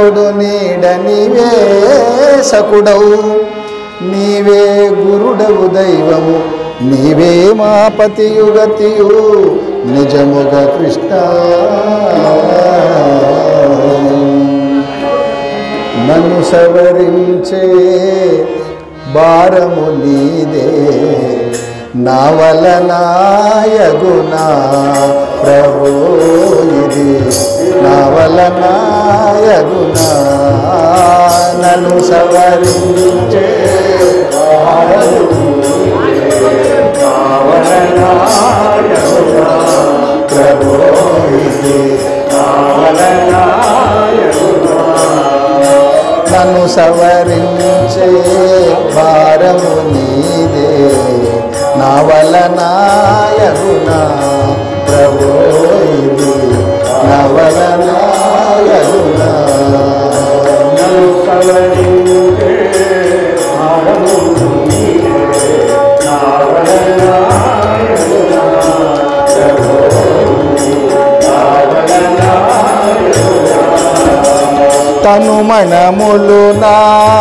తోడు నీడ నీవే సకుడవు నీవే గురుడవు దైవము నీవే మా పతియుగతియు నిజముగా కృష్ణ నన్ను సవరించే భారము నీదే నా వలనాయగునా ప్రభు ఇది నా వలనాయగునా నన్ను సవరించే భారము ప్రభు ఇది నన్ను సవరించే భారము నీదే నా వలనాయగునా ప్రభు ఇది నా వలనాయగునా నన్ను సవరించే భారము నీవే. నా వలనాయకుడా, ప్రభో, నా వలనాయకుడా. తను మనములు నా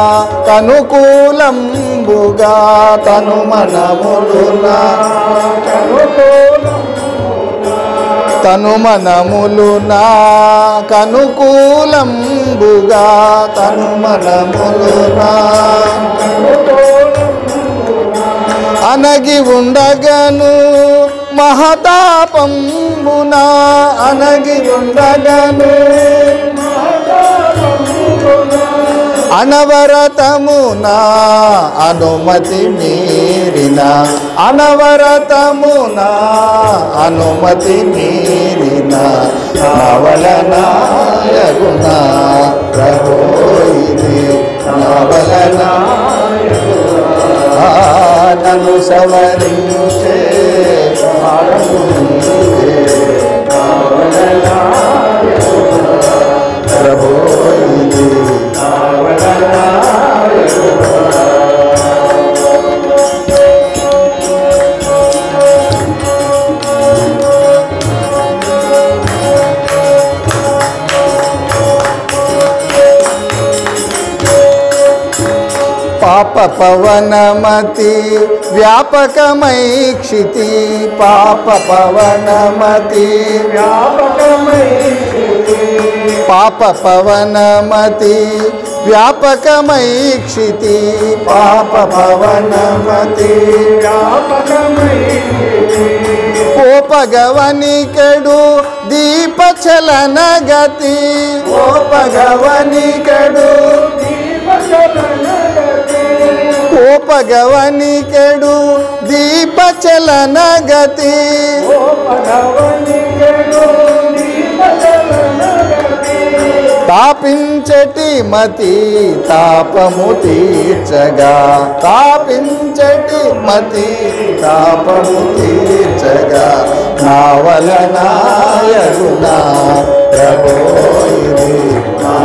కనుకూలంబుగా తను మనములు నా తను మనములు నా కనుకూలంబుగా తను మనములు నా అనగి ఉండగను మహతాపంబున అనగి ఉండగను అనవరతమున అనుమతి మీరిన అనవరతమున అనుమతి మీరిన నవలనాయగుణ ప్రభో ఇది నవలనాయగుణ నన్ను సవరించే భారము నీవే. ప్రభో ఇది పాప పవనమతి వ్యాపకమై క్షితి పాప పవనమతి వ్యాపకమై పాప పవనమతి వ్యాపకమై క్షితి పాప పవనమతి వ్యాపకమై ఓపగవనికెడు దీపచలన గతి ఓపగవనికెడు ఓపగవనికెడు దీపచలన గతి తాపించటి మతి తాపము తీర్చగా తాపించటి మతి తాపము తీర్చగా నా వలనాయగునా ప్రభో ఇది నా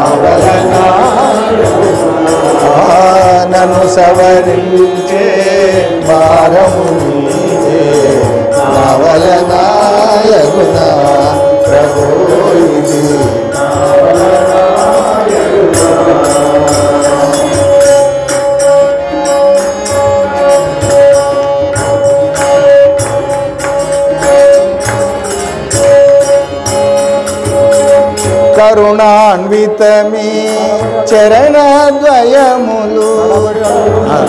వలనాయగునా నన్ను సవరించే భారము నీదే నా వలనాయగునా ప్రభో ఇది కరుణాన్వితమీ చరణద్వయములు ఆ,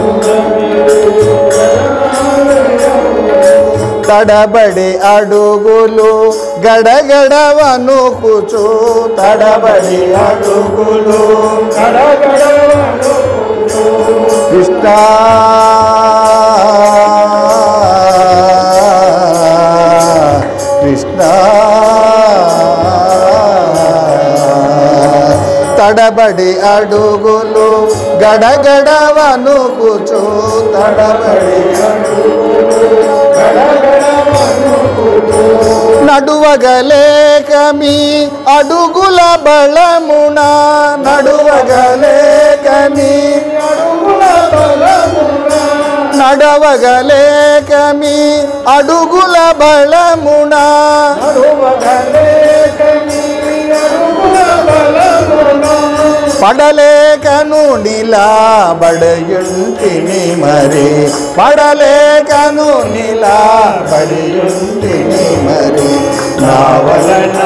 తడబడి అడుగులు గడగడ వణుకుచు తడబడి అడుగులు కృష్ణ కృష్ణ తడబడి అడుగులు గడగడ వణుకుచు తడబడి నడువగలేక మీ అడుగుల బలమున నడువగలేక మీ నడవగలేక మీ అడుగుల బలమున పడలేకను నిలాబడయుంటిని మరి పడలేకను నిలాబడియుంటిని మరి నావల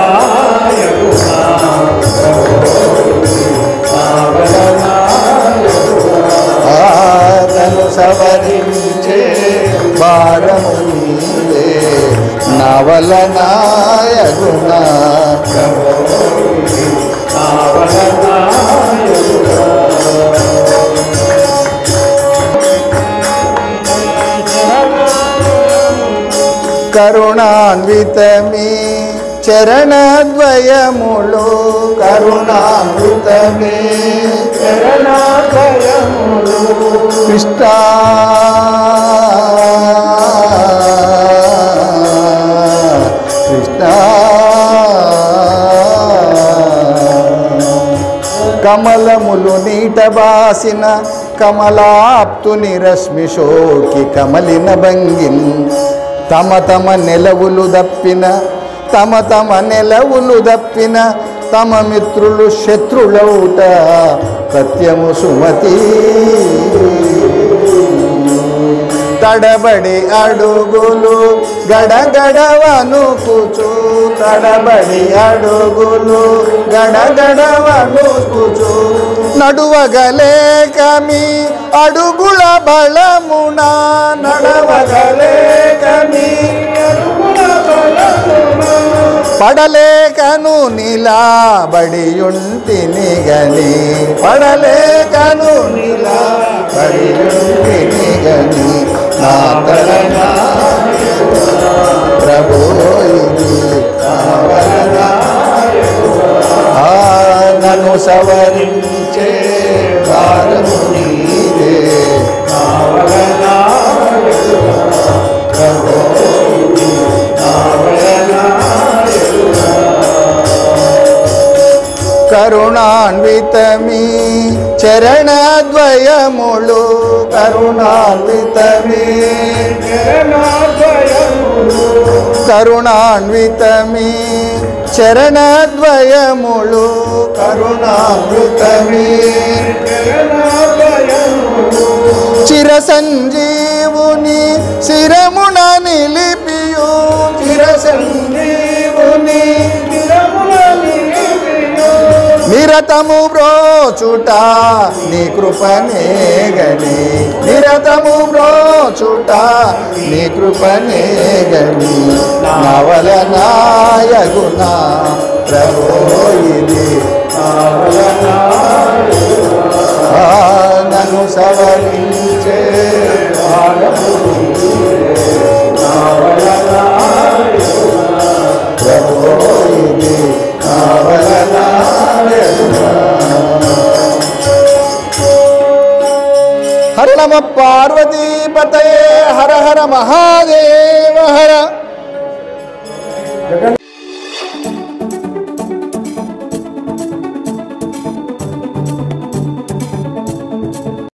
ఆతను సవరించే భారము నీవే నవల నాయగునా కరుణాన్వితమి చరణద్వయములు కరుణాన్వితమి కృష్ణ కృష్ణ కమలములు నీట బాసిన కమలాప్తుని రశ్మి శోకి కమలిన భంగిన్ తమ తమ నెలవులు దప్పిన తమ తమ నెలవులు దప్పిన తమ మిత్రులు శత్రులౌట సత్యము సుమతి తడబడి అడుగులు గడగడవనుకుచు తడబడి అడుగులు గడగడవనుకుచు నడువగలేక మీ అడుగుల బలమున నడవగలేక మీ పడలేకను నిలాబడియుంటిని గని పడలేకను నిలాబడియుంటిని గని నా తలన ప్రభు ఇది నా వలన. ఆ నన్ను సవరించే భారము నీదే నా వలన ప్రభు ఇది నా వలన కరుణాన్వితమి చరణద్వయములు కరుణాన్వితమి కరుణాన్వితమి చరణద్వయములు కరుణాన్వితమి చిర సంజీవుని శిరమున నిలిపియు చిర సంజీవుని నిరతము బ్రోచుట నీ కృపనే గని నిరతము బ్రోచుట నీ కృపనే గని నవల నాయగునా ప్రభో ఇది ఆ, నన్ను సవరించే ప్రభో ఇది నవల నాయగునా హర నమ పార్వతీపతయే హర హర మహాదేవ హర